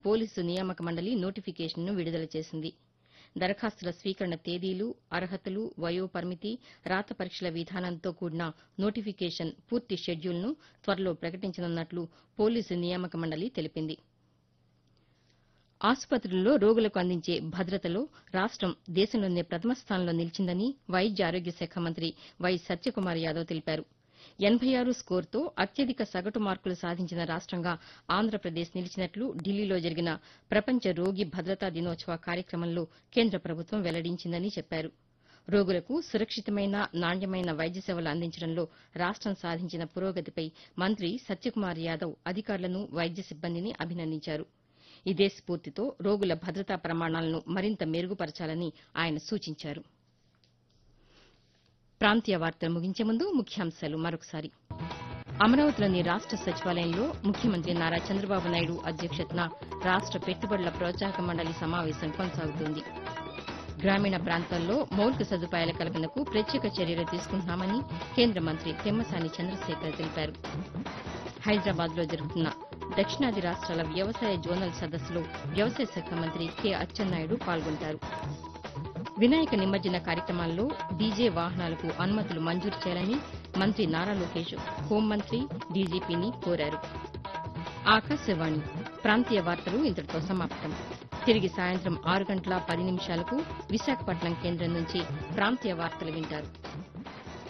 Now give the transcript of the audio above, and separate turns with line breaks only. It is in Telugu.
పోలీసు నియామక మండలి నోటిఫికేషన్ను విడుదల చేసింది దరఖాస్తుల స్వీకరణ తేదీలు అర్హతలు వయో పరిమితి రాత పరీక్షల విధానంతో కూడిన నోటిఫికేషన్ పూర్తి షెడ్యూల్ను త్వరలో ప్రకటించనున్నట్లు పోలీసు నియామక మండలి తెలిపింది ఆసుపత్రుల్లో రోగులకు అందించే భద్రతలో రాష్టం దేశంలోనే ప్రథమ స్థానంలో నిలిచిందని వైద్య ఆరోగ్య శాఖ మంత్రి వై సత్యకుమార్ యాదవ్ తెలిపారు ఎనబై ఆరు స్కోరుతో అత్యధిక సగటు మార్కులు సాధించిన రాష్టంగా ఆంధ్రప్రదేశ్ నిలిచినట్లు ఢిల్లీలో జరిగిన ప్రపంచ రోగి భద్రతా దినోత్సవ కార్యక్రమంలో కేంద్ర ప్రభుత్వం వెల్లడించిందని చెప్పారు రోగులకు సురక్షితమైన నాణ్యమైన వైద్య సేవలు అందించడంలో రాష్టం సాధించిన పురోగతిపై మంత్రి సత్యకుమార్ యాదవ్ అధికారులను వైద్య సిబ్బందిని అభినందించారు ఇదే స్ఫూర్తితో రోగుల భద్రతా ప్రమాణాలను మరింత మెరుగుపరచాలని ఆయన సూచించారు ప్రాంతీయ వార్తలు ముగించే ముందు ముఖ్యాంశాలు మరొకసారి అమరావతిలోని రాష్ట సచివాలయంలో ముఖ్యమంత్రి నారా చంద్రబాబు నాయుడు అధ్యక్షతన రాష్ట పెట్టుబడుల ప్రోత్సాహక మండలి సమావేశం కొనసాగుతోంది గ్రామీణ ప్రాంతాల్లో మౌలిక సదుపాయాల కల్పనకు ప్రత్యేక చర్యలు తీసుకుంటున్నామని కేంద్ర మంత్రి పెమ్మసాని చంద్రశేఖర్ తెలిపారు హైదరాబాద్ లో జరుగుతున్న దక్షిణాది రాష్ట్రాల వ్యవసాయ జోనల్ సదస్సులో వ్యవసాయ శాఖ మంత్రి కె అచ్చెన్నాయుడు పాల్గొంటారు వినాయక నిమజ్జన కార్యక్రమాల్లో డీజే వాహనాలకు అనుమతులు మంజూరు చేయాలని మంత్రి నారా లోకేష్ హోంమంత్రి డీజీపీని కోరారు ఆకాశవాణి ప్రాంతీయ వార్తలు ఇంతటితో సమాప్తం తిరిగి సాయంత్రం ఆరు గంటల పది నిమిషాలకు విశాఖపట్నం కేంద్రం నుంచి ప్రాంతీయ వార్తలు వింటారు